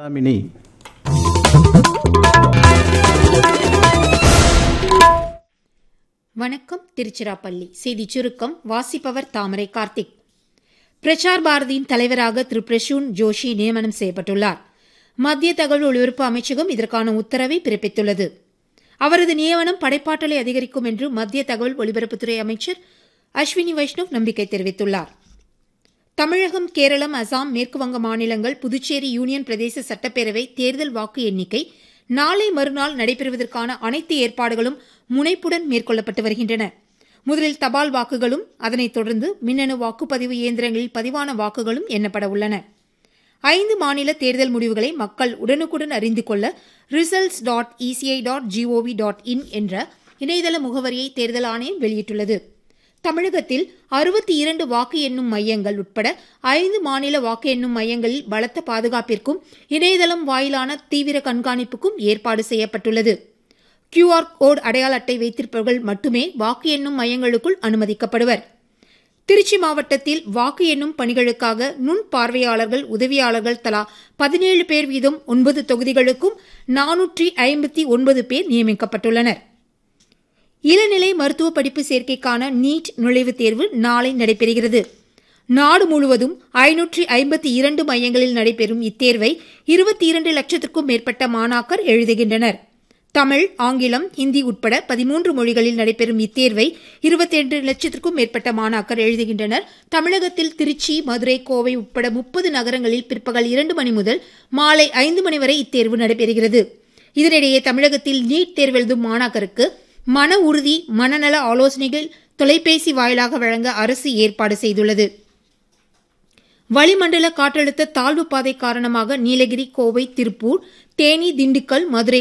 ராமினி வணக்கம் திருச்சிராப்பள்ளி செய்தி சுருக்கம் வாசிப்பவர் தாமரை கார்த்திக் பிரசார் பாரதியின் தலைவராக திரு பிரசூன் ஜோஷி நியமனம் செய்யப்பட்டுள்ளார் மத்திய தகவல் ஒலிபரப்பு அமைச்சகம் இதற்கான உத்தரவை பிறப்பித்துள்ளது அவரது நியமனம் படைப்பாற்றலை அதிகரிக்கும் என்று மத்திய தகவல் ஒலிபரப்புத்துறை அமைச்சர் அஸ்வினி வைஷ்ணவ் நம்பிக்கை தெரிவித்துள்ளார் தமிழகம் கேரளம் அசாம் மேற்குவங்க மாநிலங்கள் புதுச்சேரி யூனியன் பிரதேச சட்டப்பேரவை தேர்தல் வாக்கு எண்ணிக்கை நாளை மறுநாள் நடைபெறுவதற்கான அனைத்து ஏற்பாடுகளும் முனைப்புடன் மேற்கொள்ளப்பட்டு வருகின்றன முதலில் தபால் வாக்குகளும் அதனைத் தொடர்ந்து மின்னணு வாக்குப்பதிவு இயந்திரங்களில் பதிவான வாக்குகளும் எண்ணப்பட உள்ளன ஐந்து மாநில தேர்தல் முடிவுகளை மக்கள் உடனுக்குடன் அறிந்து கொள்ள results dot ECI dot GOV dot in என்ற இணையதள முகவரியை தேர்தல் ஆணையம் வெளியிட்டுள்ளது தமிழகத்தில் அறுபத்தி இரண்டு வாக்கு எண்ணும் மையங்கள் உட்பட ஐந்து மாநில வாக்கு எண்ணும் மையங்களில் பலத்த பாதுகாப்பிற்கும் இணையதளம் வாயிலான தீவிர கண்காணிப்புக்கும் ஏற்பாடு செய்யப்பட்டுள்ளது கியூஆர் கோட் அடையாள அட்டை வைத்திருப்பவர்கள் மட்டுமே வாக்கு எண்ணும் மையங்களுக்குள் அனுமதிக்கப்படுவர் திருச்சி மாவட்டத்தில் வாக்கு எண்ணும் பணிகளுக்காக நுண் பார்வையாளர்கள் உதவியாளர்கள் தலா பதினேழு பேர் வீதம் ஒன்பது தொகுதிகளுக்கும் நானூற்றி ஐம்பத்தி ஒன்பது பேர் நியமிக்கப்பட்டுள்ளனர் இளநிலை மருத்துவ படிப்பு சேர்க்கைக்கான நீட் நுழைவுத் தேர்வு நாளை நடைபெறுகிறது நாடு முழுவதும் ஐநூற்றி ஐம்பத்தி இரண்டு மையங்களில் நடைபெறும் இத்தேர்வை இருபத்தி இரண்டு லட்சத்திற்கும் மேற்பட்ட மாணாக்கர் எழுதுகின்றனர் தமிழ் ஆங்கிலம் ஹிந்தி உட்பட பதிமூன்று மொழிகளில் நடைபெறும் இத்தேர்வை இருபத்தி லட்சத்திற்கும் மேற்பட்ட மாணாக்கர் எழுதுகின்றனர் தமிழகத்தில் திருச்சி மதுரை கோவை உட்பட முப்பது நகரங்களில் பிற்பகல் இரண்டு மணி முதல் மாலை ஐந்து மணி வரை இத்தேர்வு நடைபெறுகிறது இதனிடையே தமிழகத்தில் நீட் தேர்வு எழுதும் மாணாக்கருக்கு மன உறுதி மனநல ஆலோசனைகள் தொலைபேசி வாயிலாக வழங்க அரசு ஏற்பாடு செய்துள்ளது வளிமண்டல காற்றழுத்த தாழ்வு பாதை காரணமாக நீலகிரி கோவை திருப்பூர் தேனி திண்டுக்கல் மதுரை